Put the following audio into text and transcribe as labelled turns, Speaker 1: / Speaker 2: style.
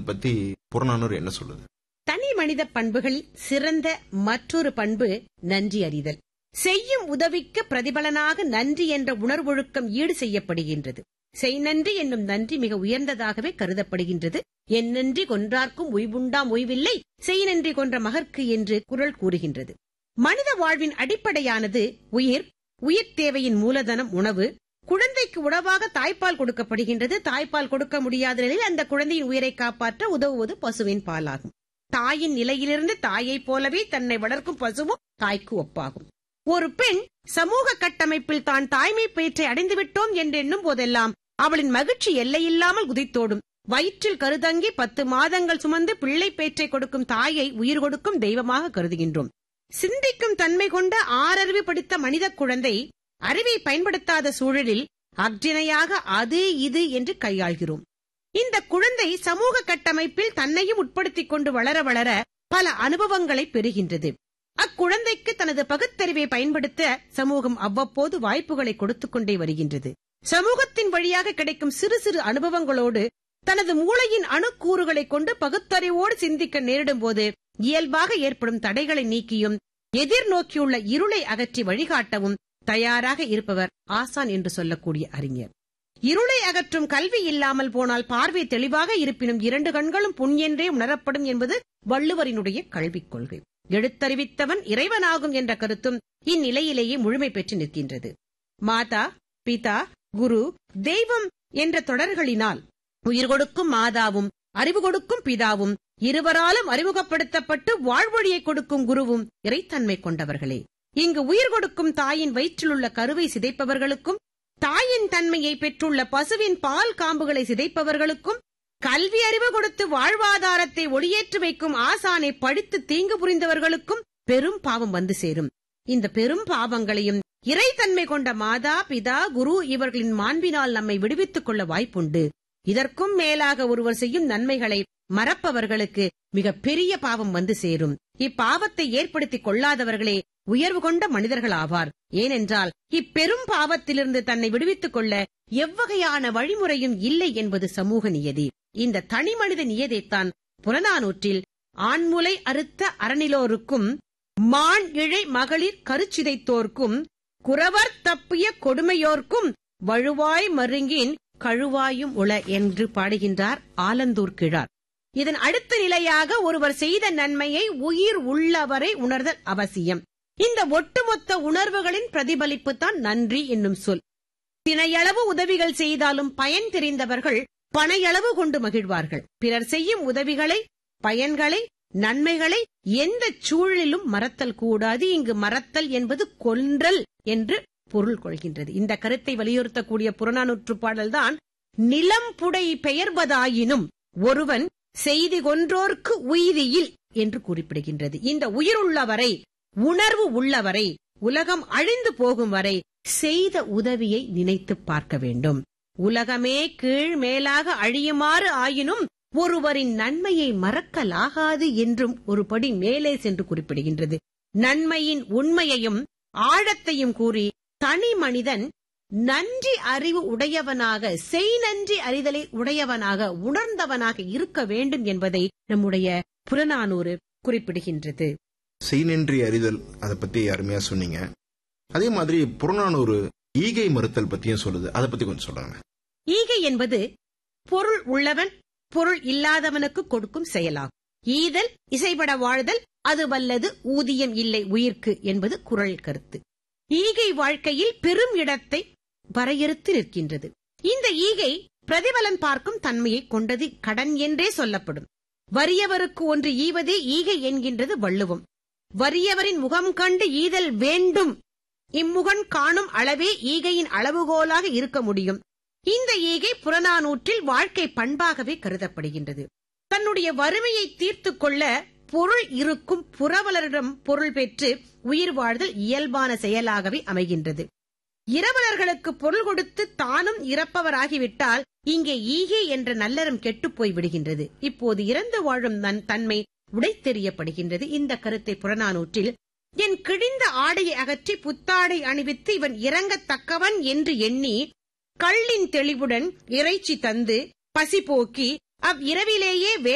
Speaker 1: பத்தி புறநானூறு என்ன சொல்லுது
Speaker 2: தனி மனித பண்புகளில் சிறந்த மற்றொரு பண்பு நன்றி அறிதல் செய்யும் உதவிக்கு பிரதிபலனாக நன்றி என்ற உணர்வொழுக்கம் ஈடு செய்யப்படுகின்றது செய் நன்றி என்னும் நன்றி மிக உயர்ந்ததாகவே கருதப்படுகின்றது என் நன்றி கொன்றார்க்கும் உய்வுண்டாம் உய்வில்லை செய் நன்றி கொன்ற மகற்கு என்று குரல் கூறுகின்றது மனித வாழ்வின் அடிப்படையானது உயிர் உயிர் தேவையின் மூலதனம் உணவு குழந்தைக்கு உணவாக தாய்ப்பால் கொடுக்கப்படுகின்றது தாய்ப்பால் கொடுக்க முடியாத நிலையில் அந்த குழந்தையின் உயிரை காப்பாற்ற உதவுவது பசுவின் பாலாகும் தாயின் நிலையிலிருந்து தாயைப் போலவே தன்னை வளர்க்கும் பசுவும் தாய்க்கு ஒப்பாகும் ஒரு பெண் சமூக கட்டமைப்பில் தான் தாய்மை பேற்றை அடைந்துவிட்டோம் என்று எண்ணும் போதெல்லாம் அவளின் மகிழ்ச்சி எல்லையில்லாமல் குதித்தோடும் வயிற்றில் கருதங்கி பத்து மாதங்கள் சுமந்து பிள்ளை பேற்றை கொடுக்கும் தாயை உயிர் கொடுக்கும் தெய்வமாக கருதுகின்றோம் சிந்திக்கும் தன்மை கொண்ட ஆறறிவு படித்த மனித குழந்தை அறிவை பயன்படுத்தாத சூழலில் அக்ஜினையாக அது இது என்று கையாள்கிறோம் இந்த குழந்தை சமூக கட்டமைப்பில் தன்னையும் உட்படுத்திக் கொண்டு வளர வளர பல அனுபவங்களை பெறுகின்றது அக்குழந்தைக்கு தனது பகுத்தறிவை பயன்படுத்த சமூகம் அவ்வப்போது வாய்ப்புகளை கொடுத்துக் கொண்டே வருகின்றது சமூகத்தின் வழியாக கிடைக்கும் சிறு சிறு அனுபவங்களோடு தனது மூளையின் அணுக்கூறுகளை கொண்டு பகுத்தறிவோடு சிந்திக்க நேரிடும் போது இயல்பாக ஏற்படும் தடைகளை நீக்கியும் எதிர்நோக்கியுள்ள இருளை அகற்றி வழிகாட்டவும் தயாராக இருப்பவர் ஆசான் என்று சொல்லக்கூடிய அறிஞர் இருளை அகற்றும் கல்வி இல்லாமல் போனால் பார்வை தெளிவாக இருப்பினும் இரண்டு கண்களும் புண் என்றே உணரப்படும் என்பது வள்ளுவரினுடைய கல்விக் கொள்கை எழுத்தறிவித்தவன் இறைவனாகும் என்ற கருத்தும் இந்நிலையிலேயே முழுமை பெற்று நிற்கின்றது மாதா பிதா குரு தெய்வம் என்ற தொடர்களினால் உயிர் கொடுக்கும் மாதாவும் அறிவு கொடுக்கும் பிதாவும் இருவராலும் அறிமுகப்படுத்தப்பட்டு வாழ்வழியை கொடுக்கும் குருவும் இறைத்தன்மை கொண்டவர்களே இங்கு உயிர் கொடுக்கும் தாயின் வயிற்றிலுள்ள கருவை சிதைப்பவர்களுக்கும் தாயின் தன்மையை பெற்றுள்ள பசுவின் பால் காம்புகளை சிதைப்பவர்களுக்கும் கல்வி அறிவு கொடுத்து வாழ்வாதாரத்தை ஒளியேற்றி வைக்கும் ஆசானை படித்து தீங்கு புரிந்தவர்களுக்கும் பெரும் பாவம் வந்து சேரும் இந்த பெரும் பாவங்களையும் இறைத்தன்மை கொண்ட மாதா பிதா குரு இவர்களின் மாண்பினால் நம்மை விடுவித்துக் கொள்ள வாய்ப்புண்டு இதற்கும் மேலாக ஒருவர் செய்யும் நன்மைகளை மறப்பவர்களுக்கு மிக பெரிய பாவம் வந்து சேரும் இப்பாவத்தை ஏற்படுத்திக் கொள்ளாதவர்களே உயர்வு கொண்ட மனிதர்கள் ஆவார் ஏனென்றால் இப்பெரும் பாவத்திலிருந்து தன்னை விடுவித்துக் கொள்ள எவ்வகையான வழிமுறையும் இல்லை என்பது சமூக நியதி இந்த தனி மனித நியதைத்தான் புறநானூற்றில் ஆண்முலை அறுத்த அறநிலோருக்கும் மான் இழை மகளிர் கருச்சிதைத்தோர்க்கும் குறவர் தப்பிய கொடுமையோர்க்கும் வழுவாய் மருங்கின் கழுவாயும் உள என்று பாடுகின்றார் ஆலந்தூர் கிழார் இதன் அடுத்த நிலையாக ஒருவர் செய்த நன்மையை உயிர் உள்ளவரை உணர்தல் அவசியம் இந்த ஒட்டுமொத்த உணர்வுகளின் பிரதிபலிப்பு தான் நன்றி என்னும் சொல் தினையளவு உதவிகள் செய்தாலும் பயன் தெரிந்தவர்கள் பனையளவு கொண்டு மகிழ்வார்கள் பிறர் செய்யும் உதவிகளை பயன்களை நன்மைகளை எந்த சூழலிலும் மறத்தல் கூடாது இங்கு மறத்தல் என்பது கொன்றல் என்று பொருள் கொள்கின்றது இந்த கருத்தை வலியுறுத்தக்கூடிய புறநானூற்று பாடல்தான் நிலம் புடை பெயர்வதாயினும் ஒருவன் செய்தி கொன்றோர்க்கு உயிரியில் என்று குறிப்பிடுகின்றது இந்த உயிருள்ளவரை உணர்வு உள்ளவரை உலகம் அழிந்து போகும் வரை செய்த உதவியை நினைத்து பார்க்க வேண்டும் உலகமே கீழ் மேலாக அழியுமாறு ஆயினும் ஒருவரின் நன்மையை மறக்கலாகாது என்றும் ஒரு படி மேலே சென்று குறிப்பிடுகின்றது நன்மையின் உண்மையையும் ஆழத்தையும் கூறி தனி மனிதன் நன்றி அறிவு உடையவனாக செய் நன்றி அறிதலை உடையவனாக உணர்ந்தவனாக இருக்க வேண்டும் என்பதை நம்முடைய புறநானூறு குறிப்பிடுகின்றது
Speaker 1: செய்நின்றி அறிதல் அதை பத்தி அருமையா சொன்னீங்க அதே மாதிரி புறநானூறு ஈகை மறுத்தல் பத்தியும் சொல்லுது அதை பத்தி கொஞ்சம் சொல்றாங்க
Speaker 2: ஈகை என்பது பொருள் உள்ளவன் பொருள் இல்லாதவனுக்கு கொடுக்கும் செயலாகும் ஈதல் இசைபட வாழ்தல் அது வல்லது ஊதியம் இல்லை உயிர்க்கு என்பது குரல் கருத்து ஈகை வாழ்க்கையில் பெரும் இடத்தை வரையறுத்து நிற்கின்றது இந்த ஈகை பிரதிபலன் பார்க்கும் தன்மையை கொண்டது கடன் என்றே சொல்லப்படும் வறியவருக்கு ஒன்று ஈவதே ஈகை என்கின்றது வள்ளுவம் வறியவரின் முகம் கண்டு ஈதல் வேண்டும் இம்முகன் காணும் அளவே ஈகையின் அளவுகோலாக இருக்க முடியும் இந்த ஈகை புறநானூற்றில் வாழ்க்கை பண்பாகவே கருதப்படுகின்றது தன்னுடைய வறுமையை தீர்த்து கொள்ள பொருள் இருக்கும் புறவலரிடம் பொருள் பெற்று உயிர் வாழ்தல் இயல்பான செயலாகவே அமைகின்றது இரவலர்களுக்கு பொருள் கொடுத்து தானும் இறப்பவராகிவிட்டால் இங்கே ஈகை என்ற நல்லறம் கெட்டுப்போய் விடுகின்றது இப்போது இறந்து வாழும் நன் தன்மை உடைத்தெறியப்படுகின்றது இந்த கருத்தை புறநானூற்றில் என் கிழிந்த ஆடையை அகற்றி புத்தாடை அணிவித்து இவன் இறங்கத்தக்கவன் என்று எண்ணி கள்ளின் தெளிவுடன் இறைச்சி தந்து பசி போக்கி அவ்விரவிலேயே